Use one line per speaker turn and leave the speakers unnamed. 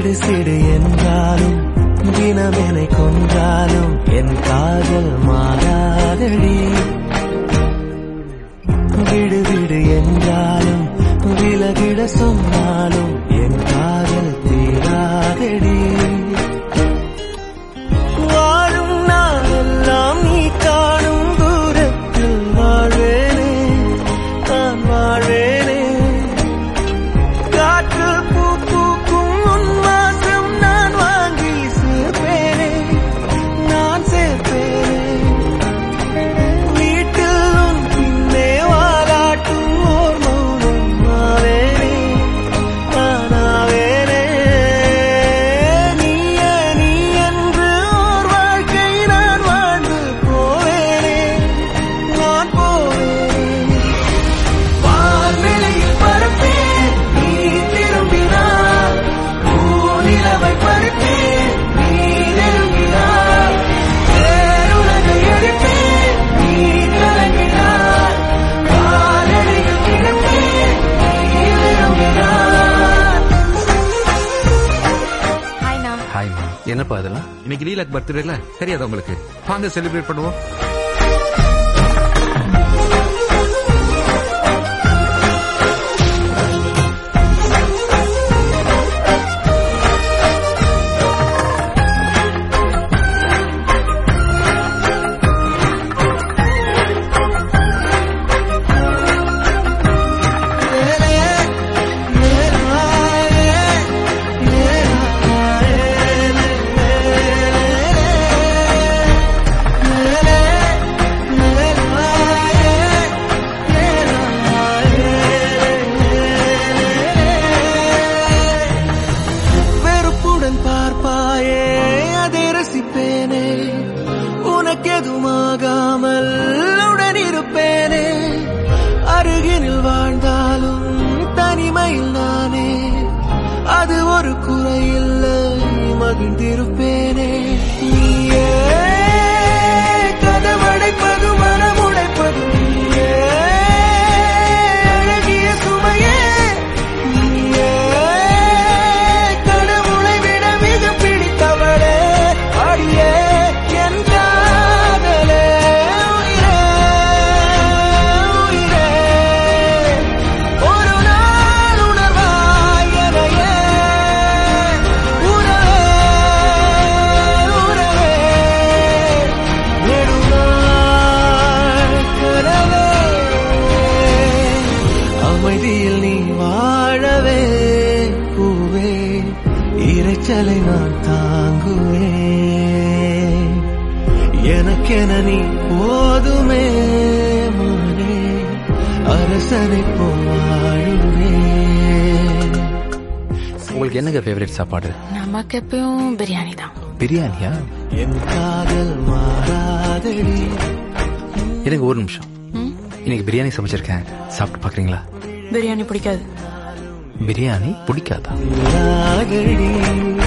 சிடு சிடு என்றாலும் தினமெனை கொன்றாலும் என் காதல் மாறாதடி விடு விடு என்றாலும் விலகிட சொன்னாலும் என் காதல் தீராதடி வாழும் நாளெல்லாம் நீ காணும் தூரத்தில் வாழ்வேனே நான் வாழ்வேனே காற்று பூ பூக்கும் உன் வாசம் நான் வாங்கி சேர்ப்பேனே நான் சேர்ப்பேனே வீட்டில் உன் பின்னே வாலாட்டும் ஓர் மௌனம் ஆவேனே நானாவேனே நீயே நீ என்று ஓர் வாழ்க்கை நான் வாழ்ந்து போவேனே நான் போவேனே வான்வெளியில் பறப்பேன் நீ திரும்பினார் பூநிலவை பறிப்பேன் நீ நெருங்கினார் பேருலகை அடிப்பேன் நீ கலங்கினார் காலடியில் கிடப்பேன் நீ விரும்பினார்
ஹாய்ண்ணா
ஹாய் என்னப்பா அதெல்லாம்
இன்னைக்கு லீலாக் பர்த்டேல தெரியாதா உங்களுக்கு வாங்க செலிப்ரேட் பண்ணுவோம்
வெறுப்புடன் பார்ப்பாயே அதை ரசிப்பேனே உனக்கெதுமாகாமல் உடன் இருப்பேனே அருகினில் வாழ்ந்தாலும் தனிமையில் நானே அது ஒரு குறையில்லை மகிழ்ந்திருப்பேனே நீயே கதவடைப்பது மனமுடைப்பது நீயே அழகிய சுமையே நீயே கடவுளை விட மிக பிடித்தவளே அடியே என் காதலே உயிரே உயிரே ஒரு நாள் உணர்வாய் எனையே உறவே உறவே நெடுநாள் கனவே அமைதியில் நீ வாழவே பூவே இரைச்சலை நான் தாங்குவேன் எனக்கென நீ போதுமே மனே அரசனை போவாழுவேன்
உங்களுக்கு என்னங்க ஃபேவரட் சாப்பாடு
நமக்கு எப்பயும் பிரியாணி தான்
பிரியாணியா
என் காதல் மாறாதடி
எனக்கு ஒரு நிமிஷம்
ம்?
இன்னைக்கு பிரியாணி சமைச்சிருக்கேன் சாப்பிட்டு பாக்குறீங்களா
பிரியாணி பிடிக்காது
பிரியாணி பிடிக்காதா
ராகடி